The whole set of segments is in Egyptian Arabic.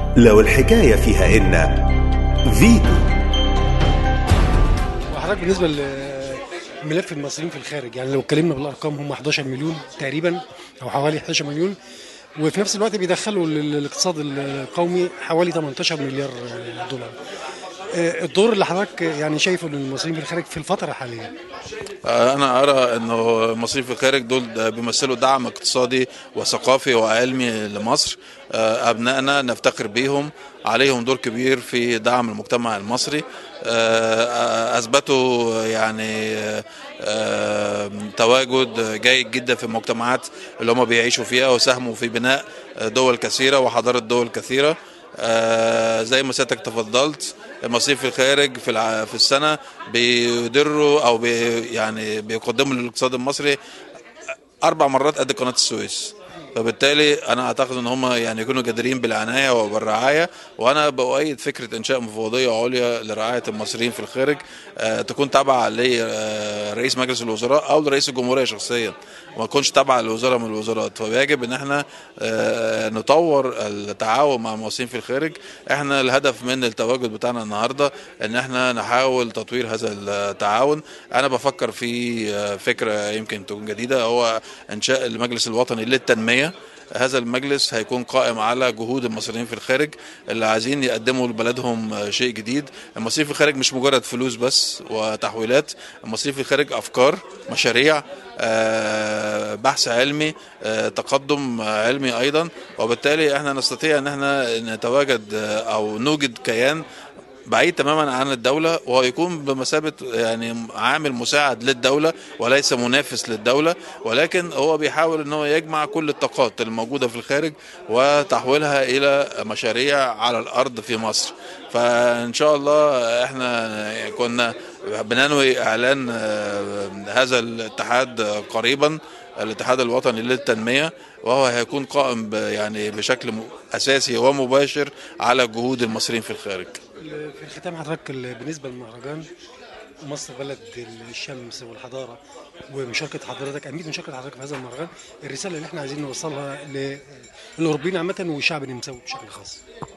لو الحكاية فيها إن فيتو وحضرتك بالنسبه لملف المصريين في الخارج يعني لو اتكلمنا بالارقام هم 11 مليون تقريبا او حوالي 11 مليون وفي نفس الوقت بيدخلوا لل- الاقتصاد القومي حوالي 18 مليار دولار آه، الدور اللي حضرتك يعني شايفه للمصريين في الخارج في الفتره الحاليه أنا أرى أنه المصريين في الخارج دول بيمثلوا دعم اقتصادي وثقافي وعلمي لمصر أبنائنا نفتخر بيهم عليهم دور كبير في دعم المجتمع المصري أثبتوا يعني تواجد جيد جدا في المجتمعات اللي هم بيعيشوا فيها وساهموا في بناء دول كثيرة وحضارة دول كثيرة آه زي ما سيادتك تفضلت المصريين في الخارج في الع... في السنه بيدروا او بي يعني بيقدموا للاقتصاد المصري اربع مرات قد قناه السويس فبالتالي انا اعتقد ان هم يعني يكونوا جديرين بالعنايه وبالرعايه وانا باؤيد فكره انشاء مفوضيه عليا لرعايه المصريين في الخارج آه تكون تابعه لرئيس مجلس الوزراء او لرئيس الجمهوريه شخصيا وما تكونش تابعه لوزاره من الوزارات فيجب ان احنا آه نطور التعاون مع المصريين في الخارج احنا الهدف من التواجد بتاعنا النهارده ان احنا نحاول تطوير هذا التعاون انا بفكر في فكره يمكن تكون جديده هو انشاء المجلس الوطني للتنميه هذا المجلس هيكون قائم على جهود المصريين في الخارج اللي عايزين يقدموا لبلدهم شيء جديد المصريين في الخارج مش مجرد فلوس بس وتحويلات المصريين في الخارج افكار مشاريع بحث علمي تقدم علمي ايضا وبالتالي احنا نستطيع ان احنا نتواجد او نوجد كيان بعيد تماما عن الدولة وهو يكون بمثابة يعني عامل مساعد للدولة وليس منافس للدولة ولكن هو بيحاول ان هو يجمع كل الطاقات الموجودة في الخارج وتحويلها الى مشاريع على الارض في مصر فان شاء الله احنا كنا بننوي اعلان هذا الاتحاد قريبا الاتحاد الوطني للتنميه وهو هيكون قائم يعني بشكل اساسي ومباشر على جهود المصريين في الخارج. في الختام حضرتك بالنسبه للمهرجان مصر بلد الشمس والحضاره ومشاركه حضرتك اهميه مشاركه حضرتك في هذا المهرجان الرساله اللي احنا عايزين نوصلها للاوروبيين عامه والشعب النمساوي بشكل خاص.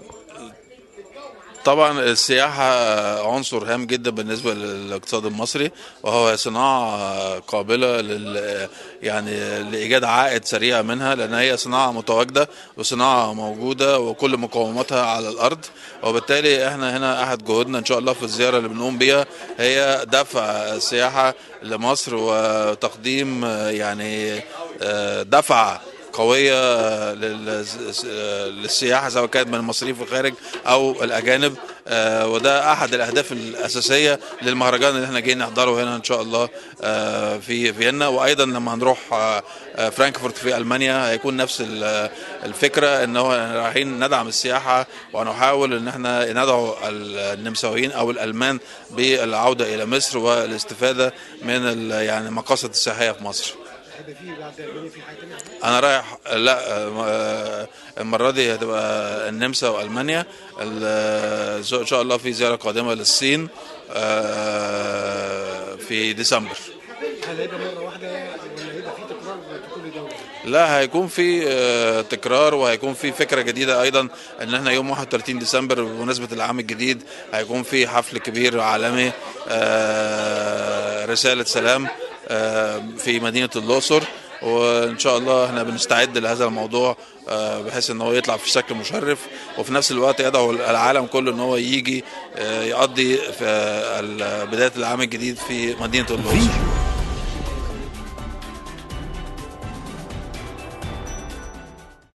طبعا السياحة عنصر هام جدا بالنسبة للاقتصاد المصري وهو صناعة قابلة لل يعني لإيجاد عائد سريع منها لأن هي صناعة متواجدة وصناعة موجودة وكل مقوماتها على الأرض وبالتالي احنا هنا أحد جهودنا إن شاء الله في الزيارة اللي بنقوم بيها هي دفع السياحة لمصر وتقديم يعني دفع قوية للسياحة سواء كانت من المصريين في الخارج أو الأجانب وده أحد الأهداف الأساسية للمهرجان اللي احنا جايين نحضره هنا إن شاء الله في فيينا وأيضا لما هنروح فرانكفورت في ألمانيا هيكون نفس الفكرة إن هو رايحين ندعم السياحة ونحاول إن احنا ندعو النمساويين أو الألمان بالعودة إلى مصر والاستفادة من يعني المقاصد السياحية في مصر. انا رايح لا المره دي هتبقى النمسا والمانيا ان شاء الله في زياره قادمه للصين في ديسمبر هل هيبقى مره واحده ولا هيبقى في تكرار في كل دوله؟ لا هيكون في تكرار وهيكون في فكره جديده ايضا ان احنا يوم 31 ديسمبر بمناسبه العام الجديد هيكون في حفل كبير عالمي رساله سلام في مدينه الاقصر وان شاء الله احنا بنستعد لهذا الموضوع بحيث ان هو يطلع في شكل مشرف وفي نفس الوقت يدعو العالم كله ان هو يجي يقضي في بدايه العام الجديد في مدينه الاقصر